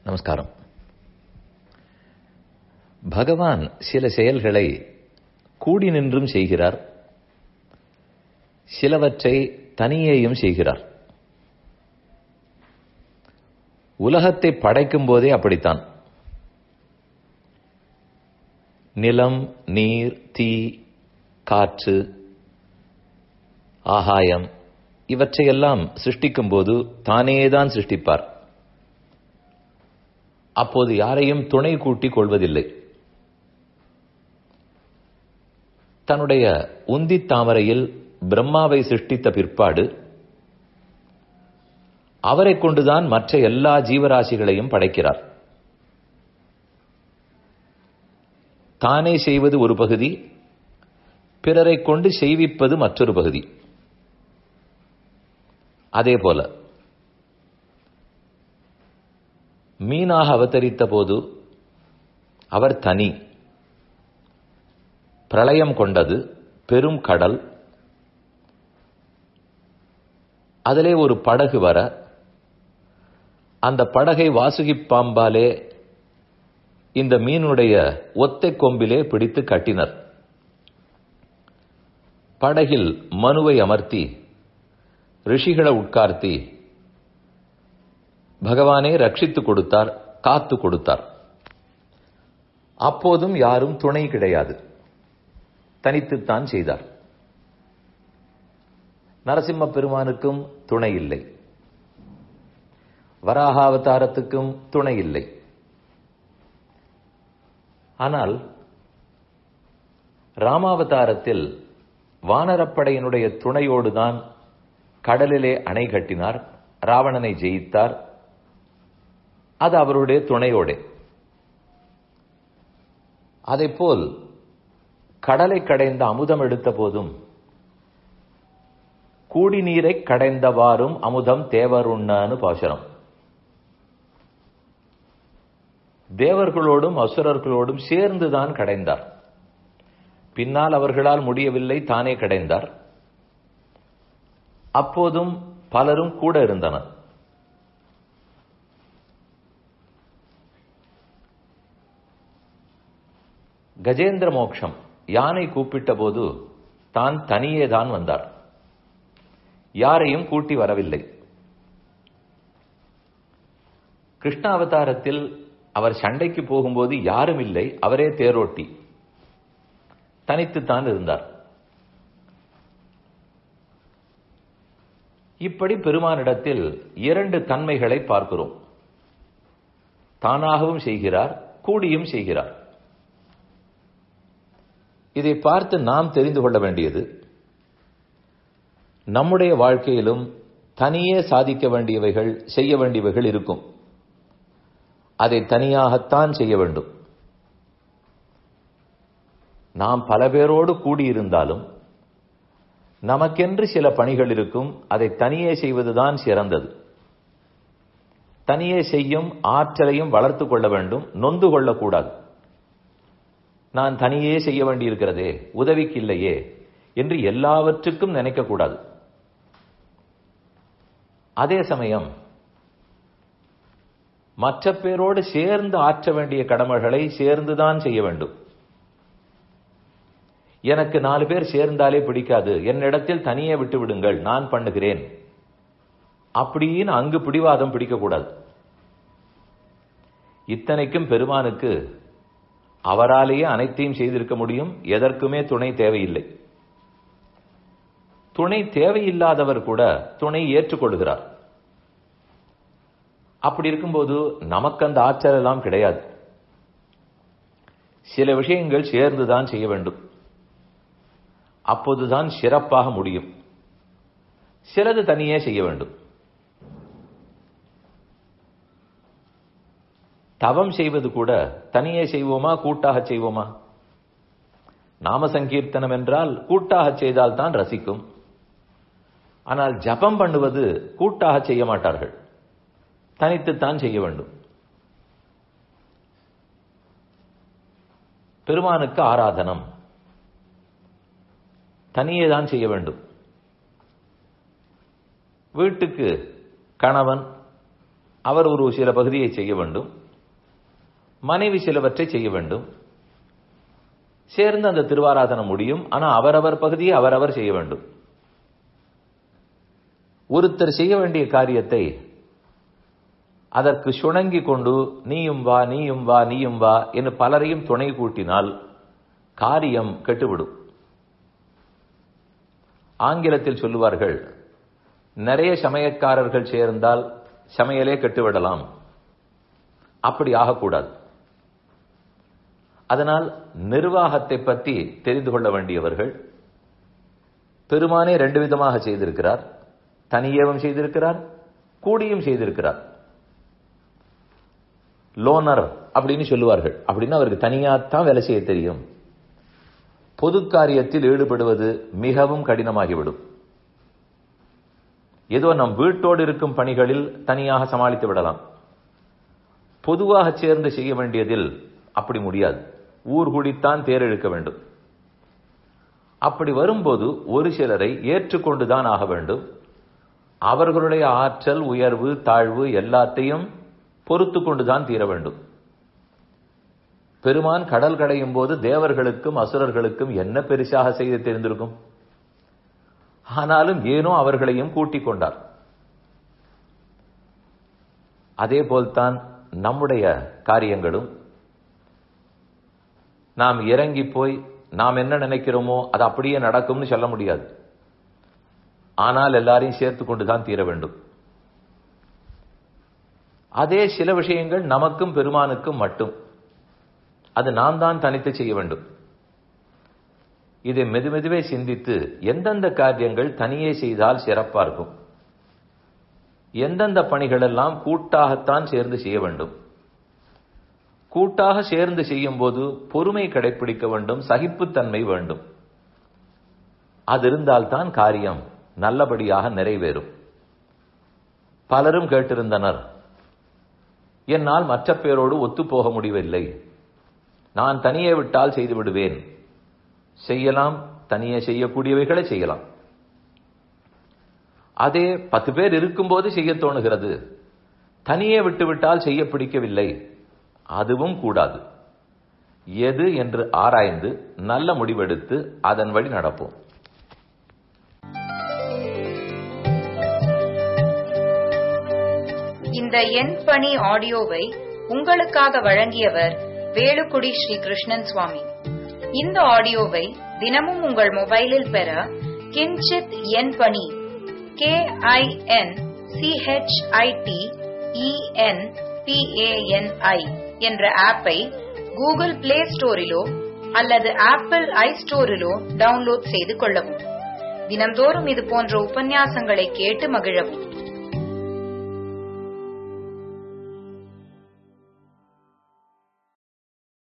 நமஸ்காரம் பகவான் சில செயல்களை கூடி நின்றும் செய்கிறார் சிலவற்றை தனியேயும் செய்கிறார் உலகத்தை படைக்கும் போதே அப்படித்தான் நிலம் நீர் தீ காற்று ஆகாயம் இவற்றையெல்லாம் சிருஷ்டிக்கும் போது தானேதான் சிருஷ்டிப்பார் அப்போது யாரையும் துணை கூட்டிக் கொள்வதில்லை தன்னுடைய உந்தி தாமரையில் பிரம்மாவை சிருஷ்டித்த பிற்பாடு அவரை கொண்டுதான் மற்ற எல்லா ஜீவராசிகளையும் படைக்கிறார் தானே செய்வது ஒரு பகுதி பிறரை கொண்டு செய்விப்பது மற்றொரு பகுதி அதே போல மீனாக அவதரித்த போது அவர் தனி பிரளயம் கொண்டது பெரும் கடல் அதிலே ஒரு படகு வர அந்த படகை வாசுகி பாம்பாலே இந்த மீனுடைய ஒத்தை கொம்பிலே பிடித்து கட்டினர் படகில் மனுவை அமர்த்தி ரிஷிகளை உட்கார்த்தி பகவானே ரட்சித்து கொடுத்தார் காத்து கொடுத்தார் அப்போதும் யாரும் துணை கிடையாது தனித்துத்தான் செய்தார் நரசிம்ம பெருமானுக்கும் துணை இல்லை வராகாவதாரத்துக்கும் துணை இல்லை ஆனால் ராமாவதாரத்தில் வானரப்படையினுடைய துணையோடுதான் கடலிலே அணை கட்டினார் ராவணனை ஜெயித்தார் அது அவருடைய துணையோடே போல் கடலை கடைந்த அமுதம் எடுத்த போதும் கூடி நீரை கடைந்தவாறும் அமுதம் தேவருண்ணான்னு பாசுரம் தேவர்களோடும் அசுரர்களோடும் சேர்ந்துதான் கடைந்தார் பின்னால் அவர்களால் முடியவில்லை தானே கடைந்தார் அப்போதும் பலரும் கூட இருந்தனர் கஜேந்திர மோக்ஷம் யானை கூப்பிட்ட போது தான் தனியே தான் வந்தார் யாரையும் கூட்டி வரவில்லை கிருஷ்ண அவதாரத்தில் அவர் சண்டைக்கு போகும்போது யாரும் இல்லை அவரே தேரோட்டி தனித்துத்தான் இருந்தார் இப்படி பெருமானிடத்தில் இரண்டு தன்மைகளை பார்க்கிறோம் தானாகவும் செய்கிறார் கூடியும் செய்கிறார் இதை பார்த்து நாம் தெரிந்து கொள்ள வேண்டியது நம்முடைய வாழ்க்கையிலும் தனியே சாதிக்க வேண்டியவைகள் செய்ய வேண்டியவைகள் இருக்கும் அதை தனியாகத்தான் செய்ய வேண்டும் நாம் பல பேரோடு கூடியிருந்தாலும் நமக்கென்று சில பணிகள் இருக்கும் அதை தனியே செய்வதுதான் சிறந்தது தனியே செய்யும் ஆற்றலையும் வளர்த்து கொள்ள வேண்டும் நொந்து கொள்ளக்கூடாது நான் தனியே செய்ய வேண்டியிருக்கிறதே உதவிக்கு இல்லையே என்று எல்லாவற்றுக்கும் நினைக்கக்கூடாது அதே சமயம் மற்ற பேரோடு சேர்ந்து ஆற்ற வேண்டிய கடமைகளை சேர்ந்துதான் செய்ய வேண்டும் எனக்கு நாலு பேர் சேர்ந்தாலே பிடிக்காது என்னிடத்தில் தனியே விட்டு விடுங்கள் நான் பண்ணுகிறேன் அப்படின்னு அங்கு பிடிவாதம் பிடிக்கக்கூடாது இத்தனைக்கும் பெருமானுக்கு அவராலேயே அனைத்தையும் செய்திருக்க முடியும் எதற்குமே துணை தேவையில்லை துணை தேவையில்லாதவர் கூட துணை ஏற்றுக்கொள்கிறார் அப்படி இருக்கும்போது நமக்கு அந்த ஆற்றல் எல்லாம் கிடையாது சில விஷயங்கள் சேர்ந்துதான் செய்ய வேண்டும் அப்போதுதான் சிறப்பாக முடியும் சிலது தனியே செய்ய வேண்டும் தவம் செய்வது கூட தனியே செய்வோமா கூட்டாக செய்வோமா நாம சங்கீர்த்தனம் என்றால் கூட்டாக செய்தால் தான் ரசிக்கும் ஆனால் ஜபம் பண்ணுவது கூட்டாக செய்ய மாட்டார்கள் தனித்துத்தான் செய்ய வேண்டும் பெருமானுக்கு ஆராதனம் தனியே தான் செய்ய வேண்டும் வீட்டுக்கு கணவன் அவர் ஒரு சில பகுதியை செய்ய வேண்டும் மனைவி சிலவற்றை செய்ய வேண்டும் சேர்ந்து அந்த திருவாராதனம் முடியும் ஆனா அவரவர் பகுதியை அவரவர் செய்ய வேண்டும் ஒருத்தர் செய்ய வேண்டிய காரியத்தை அதற்கு சுணங்கி கொண்டு நீயும் வா நீயும் வா நீயும் வா என்று பலரையும் துணை கூட்டினால் காரியம் கெட்டுவிடும் ஆங்கிலத்தில் சொல்லுவார்கள் நிறைய சமயக்காரர்கள் சேர்ந்தால் சமையலே கெட்டுவிடலாம் அப்படி ஆகக்கூடாது அதனால் நிர்வாகத்தை பற்றி தெரிந்து கொள்ள வேண்டியவர்கள் பெருமானே ரெண்டு விதமாக செய்திருக்கிறார் தனியேவம் செய்திருக்கிறார் கூடியும் செய்திருக்கிறார் லோனர் அப்படின்னு சொல்லுவார்கள் அப்படின்னா அவருக்கு தனியாத்தான் வேலை செய்ய தெரியும் பொது காரியத்தில் ஈடுபடுவது மிகவும் கடினமாகிவிடும் ஏதோ நம் வீட்டோடு இருக்கும் பணிகளில் தனியாக சமாளித்து விடலாம் பொதுவாக சேர்ந்து செய்ய வேண்டியதில் அப்படி முடியாது ஊர் கூடித்தான் தேர் இழுக்க வேண்டும் அப்படி வரும்போது ஒரு சிலரை ஏற்றுக்கொண்டுதான் ஆக வேண்டும் அவர்களுடைய ஆற்றல் உயர்வு தாழ்வு எல்லாத்தையும் பொறுத்து கொண்டுதான் தீர வேண்டும் பெருமான் கடல் கடையும் போது தேவர்களுக்கும் அசுரர்களுக்கும் என்ன பெரிசாக செய்து தெரிந்திருக்கும் ஆனாலும் ஏனோ அவர்களையும் கூட்டிக் கொண்டார் அதே போல்தான் நம்முடைய காரியங்களும் நாம் இறங்கி போய் நாம் என்ன நினைக்கிறோமோ அது அப்படியே நடக்கும்னு சொல்ல முடியாது ஆனால் எல்லாரையும் சேர்த்து கொண்டுதான் தீர வேண்டும் அதே சில விஷயங்கள் நமக்கும் பெருமானுக்கும் மட்டும் அது நாம் தான் தனித்து செய்ய வேண்டும் இதை மெதுமெதுவே சிந்தித்து எந்தெந்த காரியங்கள் தனியே செய்தால் சிறப்பா இருக்கும் எந்தெந்த பணிகள் எல்லாம் கூட்டாகத்தான் சேர்ந்து செய்ய வேண்டும் கூட்டாக சேர்ந்து செய்யும் போது பொறுமை கடைபிடிக்க வேண்டும் சகிப்புத்தன்மை வேண்டும் அது இருந்தால்தான் காரியம் நல்லபடியாக நிறைவேறும் பலரும் கேட்டிருந்தனர் என்னால் மற்ற பேரோடு ஒத்துப்போக முடியவில்லை நான் தனியே விட்டால் செய்து விடுவேன் செய்யலாம் தனியே செய்யக்கூடியவைகளை செய்யலாம் அதே பத்து பேர் இருக்கும்போது செய்ய தோணுகிறது தனியே விட்டுவிட்டால் செய்ய பிடிக்கவில்லை அதுவும் கூடாது எது என்று ஆராய்ந்து நல்ல முடிவெடுத்து அதன் வழி நடப்போம் இந்த எண் பணி ஆடியோவை உங்களுக்காக வழங்கியவர் வேலுக்குடி ஸ்ரீ கிருஷ்ணன் சுவாமி இந்த ஆடியோவை தினமும் உங்கள் மொபைலில் பெற கிஞ்சித் எண் பணி கே ஐ என் சிஹெச்ஐடி இஎன் பிஏஎன்ஐ என்ற ஆப்பை கூகுள் பிளே ஸ்டோரிலோ அல்லது ஆப்பிள் ஐ ஸ்டோரிலோ டவுன்லோட் செய்து கொள்ளவும் தினம்தோறும் இது போன்ற உபன்யாசங்களை கேட்டு மகிழவும்